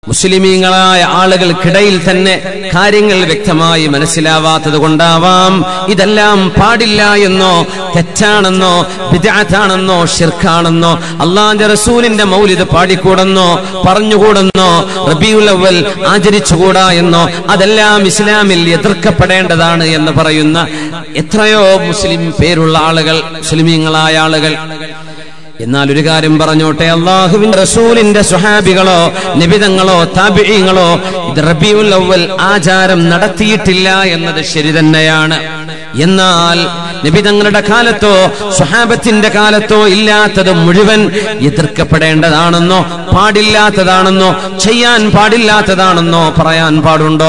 മുസ്ലിമീങ്ങളായ ആളുകൾക്കിടയിൽ തന്നെ കാര്യങ്ങൾ വ്യക്തമായി മനസ്സിലാവാത്തത് കൊണ്ടാവാം ഇതെല്ലാം പാടില്ല എന്നോ തെറ്റാണെന്നോ വിദാത്താണെന്നോ ഷിർഖാണെന്നോ അള്ളാന്റെ റസൂലിന്റെ മൗലിദ് പാടിക്കൂടെന്നോ പറഞ്ഞുകൂടെന്നോ റബിയുൽ അവൽ ആചരിച്ചുകൂടാ എന്നോ അതെല്ലാം ഇസ്ലാമിൽ എതിർക്കപ്പെടേണ്ടതാണ് എന്ന് പറയുന്ന എത്രയോ മുസ്ലിം പേരുള്ള ആളുകൾ മുസ്ലിമീങ്ങളായ ആളുകൾ എന്നാൽ ഒരു കാര്യം പറഞ്ഞോട്ടെ അള്ളാഹുവിന്റെ റസൂലിന്റെ സുഹാബികളോ നിബിതങ്ങളോ താബിഴങ്ങളോ ഇത് റബിയുൽ അവൽ ആചാരം നടത്തിയിട്ടില്ല എന്നത് ശരി തന്നെയാണ് എന്നാൽ നിബിതങ്ങളുടെ കാലത്തോ സുഹാബത്തിന്റെ കാലത്തോ ഇല്ലാത്തത് മുഴുവൻ എതിർക്കപ്പെടേണ്ടതാണെന്നോ പാടില്ലാത്തതാണെന്നോ ചെയ്യാൻ പാടില്ലാത്തതാണെന്നോ പറയാൻ പാടുണ്ടോ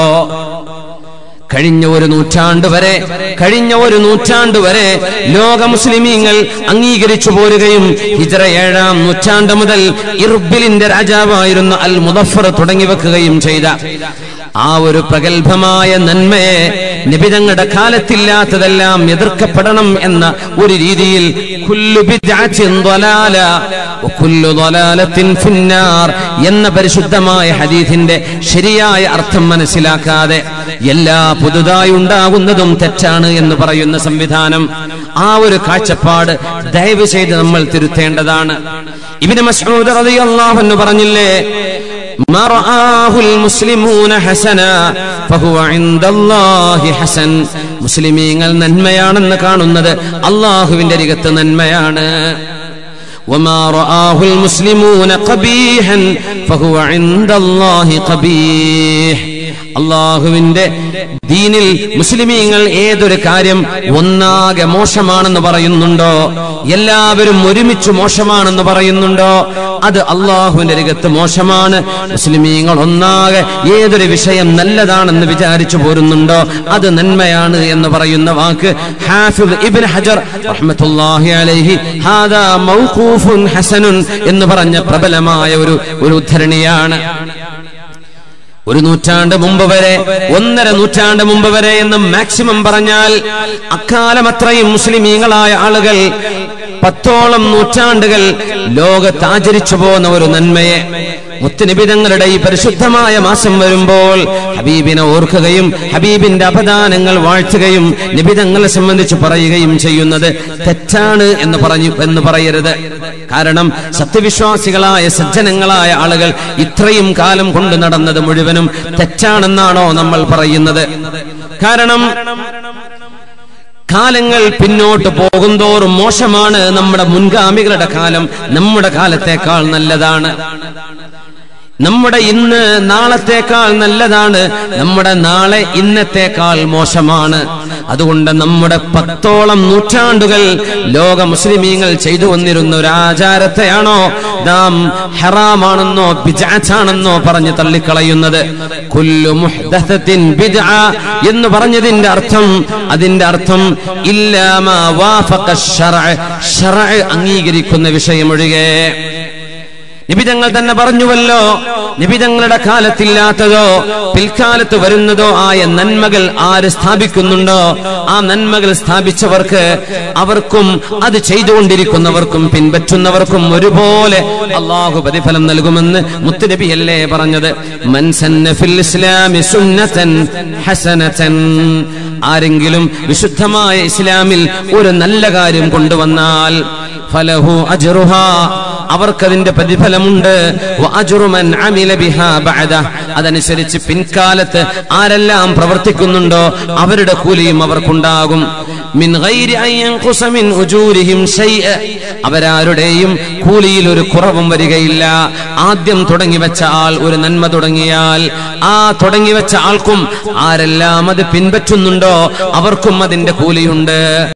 കഴിഞ്ഞ ഒരു നൂറ്റാണ്ട് വരെ കഴിഞ്ഞ ഒരു നൂറ്റാണ്ട് വരെ ലോക മുസ്ലിമീങ്ങൾ അംഗീകരിച്ചു പോരുകയും ഹിജറ ഏഴാം നൂറ്റാണ്ട് മുതൽ ഇർബിലിന്റെ രാജാവായിരുന്ന അൽ മുദഫർ തുടങ്ങി വെക്കുകയും ചെയ്ത ആ ഒരു പ്രഗത്ഭമായ നന്മയെ നിബിതങ്ങളുടെ കാലത്തില്ലാത്തതെല്ലാം എതിർക്കപ്പെടണം എന്ന ഒരു രീതിയിൽ കുല്ലു ബിദ്അത്തിൻ ضലാല വകുല്ലു ضലാലത്തിൻ ഫിന്നാർ എന്ന പരിശുദ്ധമായ ഹദീസിന്റെ ശരിയായ അർത്ഥം മനസ്സിലാക്കാതെ എല്ലാ പുതുതായി ഉണ്ടാകുന്നതും തെറ്റാണ് എന്ന് പറയുന്ന സംവിധാനം ആ ഒരു കാഴ്ചപ്പാട് ദയവ് ചെയ്ത് നമ്മൾ തിരുത്തേണ്ടതാണ് ഇബിന് മസ്ഊദ് റളിയല്ലാഹു അൻഹു പറഞ്ഞില്ലേ ما رآه المسلمون حسنا فهو عند الله حسن മുസ്ലിമീങ്ങൾ നന്മയാണെന്ന് കാണുന്നത് അള്ളാഹുവിന്റെ അരികത്ത് നന്മയാണ് وما رآه المسلمون قبيحا فهو عند الله قبيح അള്ളാഹുവിന്റെ ദീനിൽ മുസ്ലിമീങ്ങൾ ഏതൊരു കാര്യം ഒന്നാകെ മോശമാണെന്ന് പറയുന്നുണ്ടോ എല്ലാവരും ഒരുമിച്ച് മോശമാണെന്ന് പറയുന്നുണ്ടോ അത് അള്ളാഹുവിന്റെ അരികത്ത് മോശമാണ് മുസ്ലിമീങ്ങൾ ഒന്നാകെ ഏതൊരു വിഷയം നല്ലതാണെന്ന് വിചാരിച്ചു പോരുന്നുണ്ടോ അത് നന്മയാണ് എന്ന് പറയുന്ന വാക്ക് ഹാഫിദ് ഇബ്ൻ ഹജർ റഹ്മത്തുള്ളാഹി അലൈഹി ഹാദാ മൗഖൂഫുൻ ഹസനുൻ എന്ന് പറഞ്ഞ പ്രബലമായ ഒരു ഒരു ഉദ്ധരണിയാണ് ഒരു നൂറ്റാണ്ട് മുമ്പ് വരെ ഒന്നര നൂറ്റാണ്ട് മുമ്പ് വരെ എന്ന് മാക്സിമം പറഞ്ഞാൽ അക്കാലം അത്രയും മുസ്ലിമീങ്ങളായ ആളുകൾ പത്തോളം നൂറ്റാണ്ടുകൾ ലോകത്ത് ആചരിച്ചു പോന്ന ഒരു നന്മയെ മുത്തുനിബിതങ്ങളുടെ ഈ പരിശുദ്ധമായ മാസം വരുമ്പോൾ ഹബീബിനെ ഓർക്കുകയും ഹബീബിന്റെ അപദാനങ്ങൾ വാഴ്ത്തുകയും നിബിതങ്ങളെ സംബന്ധിച്ച് പറയുകയും ചെയ്യുന്നത് തെറ്റാണ് എന്ന് പറഞ്ഞു എന്ന് പറയരുത് കാരണം സത്യവിശ്വാസികളായ സജ്ജനങ്ങളായ ആളുകൾ ഇത്രയും കാലം കൊണ്ട് നടന്നത് മുഴുവനും തെറ്റാണെന്നാണോ നമ്മൾ പറയുന്നത് കാരണം കാലങ്ങൾ പിന്നോട്ട് പോകുന്തോറും മോശമാണ് നമ്മുടെ മുൻഗാമികളുടെ കാലം നമ്മുടെ കാലത്തേക്കാൾ നല്ലതാണ് നമ്മുടെ ഇന്ന് നാളത്തേക്കാൾ നല്ലതാണ് നമ്മുടെ നാളെ ഇന്നത്തേക്കാൾ മോശമാണ് അതുകൊണ്ട് നമ്മുടെ പത്തോളം നൂറ്റാണ്ടുകൾ ലോക മുസ്ലിമീങ്ങൾ ചെയ്തു വന്നിരുന്ന ഒരു ആചാരത്തെയാണോ നാം ഹറാമാണെന്നോ ബിജാച്ചാണെന്നോ പറഞ്ഞ് തള്ളിക്കളയുന്നത് കുല്ലു മുഹ്ദസത്തിൻ ബിദ്അ എന്ന് പറഞ്ഞതിന്റെ അർത്ഥം അതിന്റെ അർത്ഥം ഇല്ലാമ വാഫഖ ശർഅ ശർഅ അംഗീകരിക്കുന്ന വിഷയമൊഴികെ നിബിതങ്ങൾ തന്നെ പറഞ്ഞുവല്ലോ നിബിതങ്ങളുടെ കാലത്തില്ലാത്തതോ പിൽക്കാലത്ത് വരുന്നതോ ആയ നന്മകൾ ആര് സ്ഥാപിക്കുന്നുണ്ടോ ആ നന്മകൾ സ്ഥാപിച്ചവർക്ക് അവർക്കും അത് ചെയ്തുകൊണ്ടിരിക്കുന്നവർക്കും പിൻപറ്റുന്നവർക്കും ഒരുപോലെ അള്ളാഹു പ്രതിഫലം നൽകുമെന്ന് മുത്തുനബിയല്ലേ പറഞ്ഞത് മൻസന്ന ഫിൽ ഇസ്ലാമി സുന്നതൻ ഹസനതൻ ആരെങ്കിലും വിശുദ്ധമായ ഇസ്ലാമിൽ ഒരു നല്ല കാര്യം കൊണ്ടുവന്നാൽ ഫലഹു അജ്റുഹ അവർക്കതിന്റെ പ്രതിഫലമുണ്ട് വഅജ്റുമൻ അമില ബിഹാ ബഅദ അതനുസരിച്ച് പിൻകാലത്ത് ആരെല്ലാം പ്രവർത്തിക്കുന്നുണ്ടോ അവരുടെ കൂലിയും അവർക്കുണ്ടാകും മിൻ ഗൈരി അൻ യൻഖുസ മിൻ ഉജൂരിഹിം ഷൈഅ അവരാരുടെയും കൂലിയിൽ ഒരു കുറവും വരികയില്ല ആദ്യം തുടങ്ങി വെച്ച ആൾ ഒരു നന്മ തുടങ്ങിയാൽ ആ തുടങ്ങി വെച്ച ആൾക്കും ആരെല്ലാം അത് പിൻപറ്റുന്നുണ്ടോ അവർക്കും അതിന്റെ കൂലിയുണ്ട്